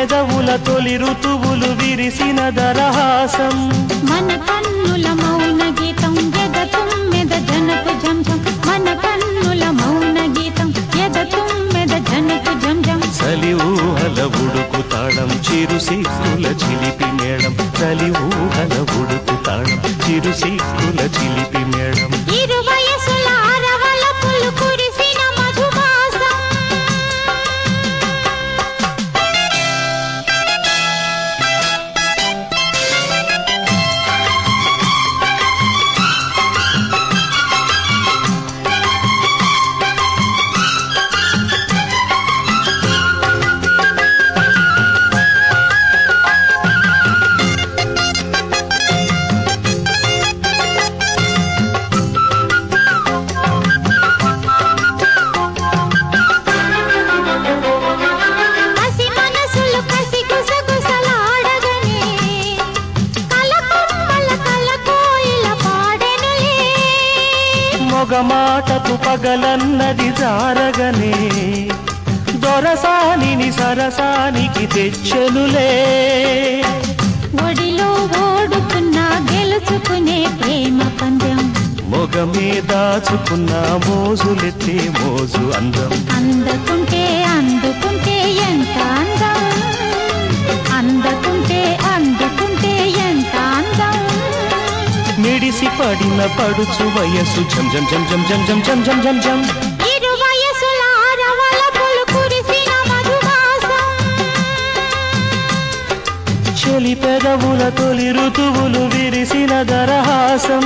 పెదవుల తొలి ఋతువులు విరిసిన దరహాసం మన కన్నుల మౌన గీతం ఎద తుమ్మెద జనకు జం జం మన కన్నుల మౌన గీతం ఎద తుమ్మెద జనకు జం జం చలి ఊహల ఉడుకు తాళం చిరు సిక్కుల చిలిపి మేళం చలి ఊహల ఉడుకు తాళం చిరు సిక్కుల చిలిపి మేళం ఇరు వయసుల అరవల పులు కురిసిన మధుమాసం కసి మనసులు కసి గుసగుసలాడగనే కలకమ్మల కలకోయిల పాడెనులే మొగ మాటపు పగలన్నది జారగనే దొరసానిని సరసానికి తెచ్చెనులే ఒడిలో ఓడుతున్న గెలుచుకునే ప్రేమ పందెం మొగమే దాచుకున్న మోజులెత్తే మోజు అందం అందకుంటే అందుకుంటే ఎంత అందం అందకుంటే అందుకుంటే ఎంత అందం మిడిసి పడిన పడుచు వయస్సు జం జం జం జం జం జం జం జం జం జం ఇరు వయసుల ఆరవల పులు కురిసిన మధుమాసం చెలి పెదవుల తొలి ఋతువులు విరిసిన దరహాసం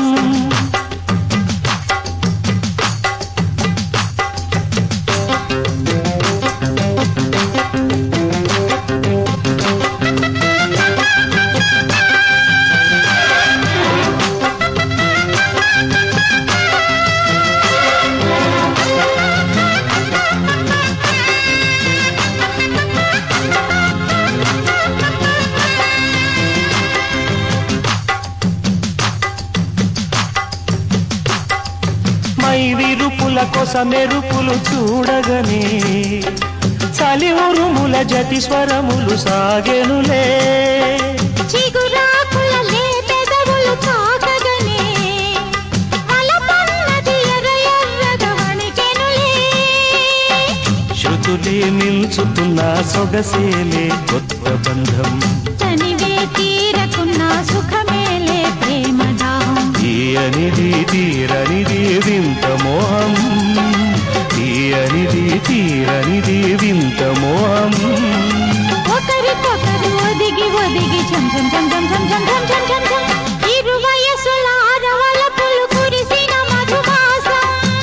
మై విరుపుల కొస మెరుపులు చూడగనే చలి ఉరుముల జతి స్వరములు సాగెనులే చిగురాకుల లేతెదవులు తాకగనే అలపన్నది ఎర్ర ఎర్రగా వణికెనులే శృతులే నిల్చుతున్న సొగసేలే కొత్త బంధం తనివే తీరకున్న సుఖమేలే ప్రేమ దాహం తీయనిది తీరనిది వింత మోహం తీయనిది తీరనిది వింత మోహం ఒకరికొకరు ఒదిగి ఒదిగి జం జం జం జం జం జం జం జం జం జం ఇరు వయసుల ఆరవల పులు కురిసిన మధుమాసం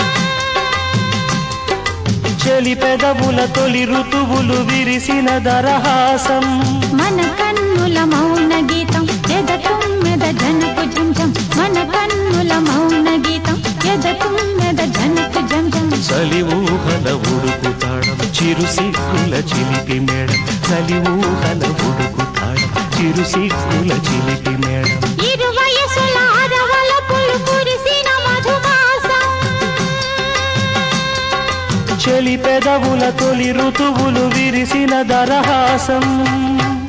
చెలి పెదవుల తొలి ఋతువులు విరిసిన దరహాసం మన కన్నుల మౌన గీతం ఎద తుమ్మెద జనకు జం జం మన కన్నుల మౌన గీతం ఎద తుమ్మెద జనకు జం జం చలి ఊహల ఉడుకు తాళం చిరు సిక్కుల చిలిపి మేడం చలి ఊహల ఉడుకు తాళం చిరు సిక్కుల చిలిపి మేడం ఇరు వయసుల ఆరవల పులు కురిసిన మధుమాసం చెలి పెదవుల తొలి ఋతువులు విరిసిన దరహాసం